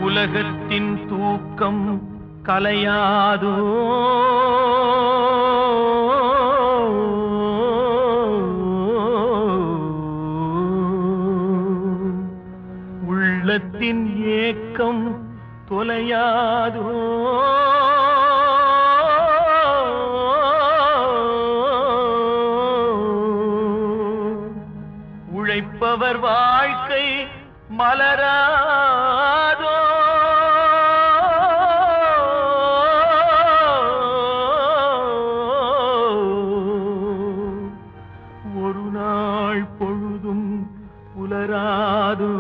உலகத்தின் தூக்கம் கலையாதோ உள்ளத்தின் ஏக்கம் தொலையாதோ உழைப்பவர் வாழ்க்கை மலராதோ ஒரு நாள் பொழுதும் புலராதோ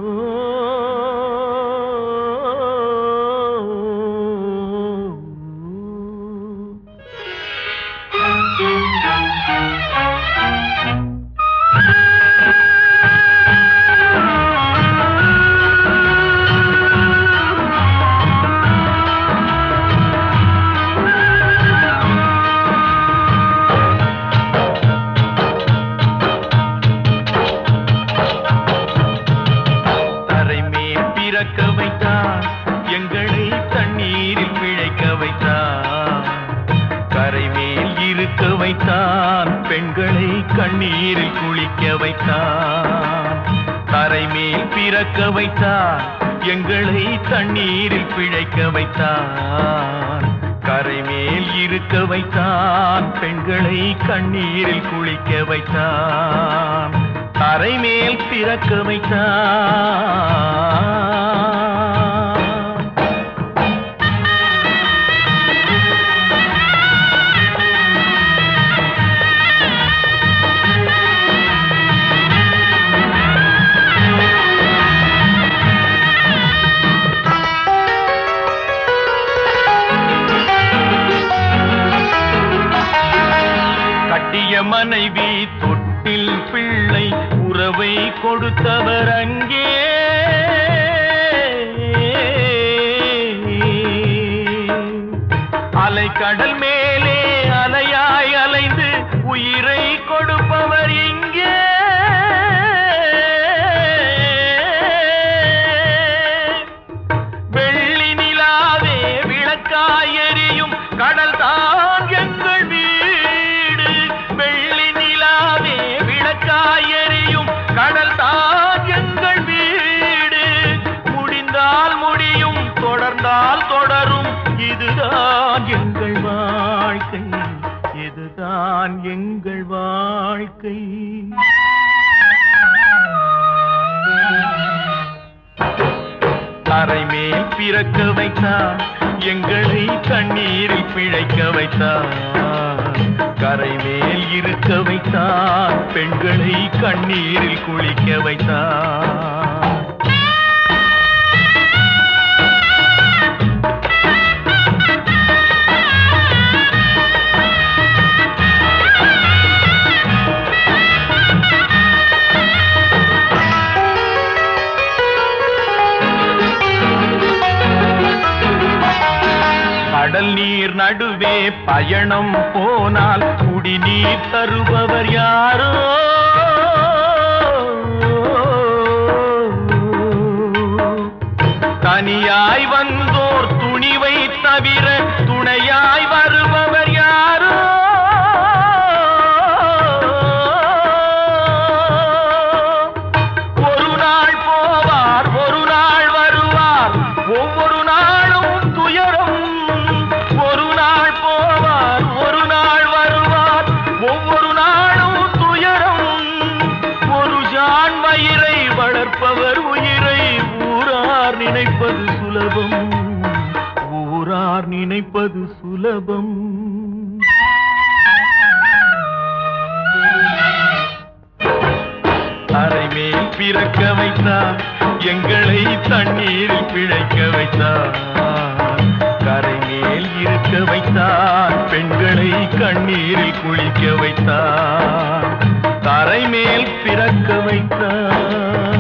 தரைமேல் பிறக்க வைத்தார் எங்களை தண்ணீரில் பிழைக்க வைத்தார் கரைமேல் இருக்க வைத்தான் பெண்களை கண்ணீரில் குளிக்க வைத்தான் தரைமேல் பிறக்க வைத்தார் எங்களை தண்ணீரில் பிழைக்க வைத்தான் கரைமேல் இருக்க வைத்தான் பெண்களை கண்ணீரில் குளிக்க வைத்தான் தரை மேல் பிறக்க வைத்தான் கட்டிய மனைவி தொட்டில் பிள்ளை உறவை கொடுத்தவர் அங்கே அலை கடல் மேலே அலையாய் அலைந்து உயிரை கொடுப்பவர் இங்கே வெள்ளி நிலாவே விளக்காய் எரியும் கடல் தான் எங்கள் வீடு வெள்ளி நிலாவே விளக்காய் எரியும் கடல் தான் எங்கள் வீடு முடிந்தால் முடியும் தொடர்ந்தால் தொடரும் இதுதான் எங்கள் வாழ்க்கை இதுதான் எங்கள் வாழ்க்கை தரை மேல் பிறக்க வைத்தார் எங்களை தண்ணீரில் பிழைக்க வைத்தார் கரை மேல் இருக்க வைத்தார் பெண்களை கண்ணீரில் குளிக்க வைத்தார் கடல் நீர் நடுவே பயணம் போனால் குடிநீர் தருபவர் யாரோ தனியாய் வந்தோர் துணிவை தவிர துணையாய் வருபவர் யாரோ ஒரு நாள் போவார் ஒரு நாள் வருவார் ஒவ்வொரு நாளும் துயரம் ஒரு நாள் போவார் ஒரு நாள் வருவார் ஒவ்வொரு நாளும் துயரம் ஒரு ஜான் வயிறை வளர்ப்பவர் உயிரை ஊரார் நினைப்பது சுலபம் ஊரார் நினைப்பது சுலபம் அரை மேல் பிறக்க வைத்தார் எங்களை தண்ணீரில் பிழைக்க வைத்தார் கரை மேல் இருக்க வைத்தார் பெண்களை கண்ணீரில் குளிக்க வைத்தார் தரை மேல் பிறக்க வைத்தார்